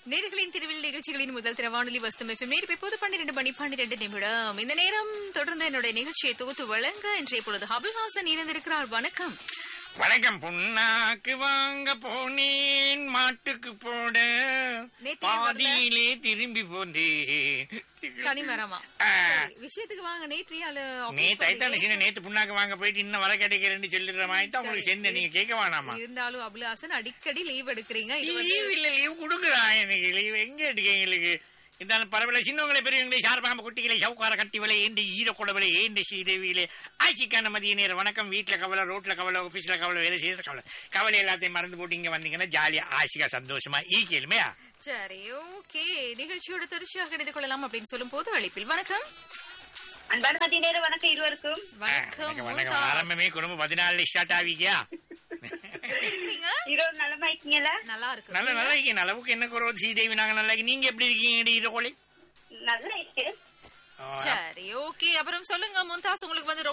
நேர்களின் திருவில் நிகழ்ச்சிகளின் முதல் திற வானொலி வஸ்தம் எஃப்எம் நேரம் இப்போது பன்னிரண்டு மணி பன்னிரண்டு நிமிடம் இந்த நேரம் தொடர்ந்து என்னுடைய நிகழ்ச்சியை தொகுத்து வழங்க இன்றைய பொழுது ஹபுல்ஹாசன் இணைந்திருக்கிறார் வணக்கம் வணக்கம் புண்ணாக்கு வாங்க போனேன் மாட்டுக்கு போட நேத்து ஏன் வரல? பாதியிலே திரும்பி போந்தேன் கனிமரமா ஆ. சரி, விஷயத்துக்கு வாங்க நேற்றையால நீ தைத்தான சின்ன நேத்து புண்ணாக்கு வாங்க போயிட்டு இன்னும் வர கிடைக்கிறேன்னு சொல்லிடுற மாதிரி தான் உங்களுக்கு சென்ன நீங்க கேட்க வேணாமா இருந்தாலும் அபுல்ஹாசன் அடிக்கடி லீவ் எடுக்கிறீங்க இது வந்து லீவ் இல்ல லீவ் கொடுக்குறா எனக்கு லீவ் எங்க எடுக்க எங்களுக்கு இந்த பரவாயில்ல சின்னவங்களை பெரியவங்களை சார்பாக குட்டிகளை சவுக்கார கட்டி விலை ஏண்டி ஈரக்குடவிலை ஏண்டி ஸ்ரீதேவியிலே ஆட்சிக்கான மதிய நேரம் வணக்கம் வீட்டுல கவலை ரோட்ல கவலை ஆபீஸ்ல கவலை வேலை செய்யற கவலை கவலை எல்லாத்தையும் மறந்து போட்டு இங்க வந்தீங்கன்னா ஜாலியா ஆசிக்கா சந்தோஷமா ஈ கேளுமையா சரி ஓகே நிகழ்ச்சியோட தொடர்ச்சியாக இணைந்து கொள்ளலாம் அப்படின்னு சொல்லும் போது அழைப்பில் வணக்கம் அன்பான மதிய நேரம் வணக்கம் இருவருக்கும் வணக்கம் வணக்கம் வணக்கம் மும்தாஸ். ஆரம்பமே குடும்பம் பதினாலு ஸ்டார்ட் ஆகிக்கியா எப்படி இருக்கிறீங்க இரவு நலமா இருக்கீங்களா நல்லா இருக்கு நல்ல நல்லா இருக்கீங்க அளவுக்கு என்ன குறவு ஸ்ரீதேவி நாங்க நல்லா இருக்கீங்க. நீங்க எப்படி இருக்கீங்க ஈரக்கோழி நல்லா இருக்கு சரி ஓகே அப்புறம் சொல்லுங்க மும்தாஸ் உங்களுக்கு வந்து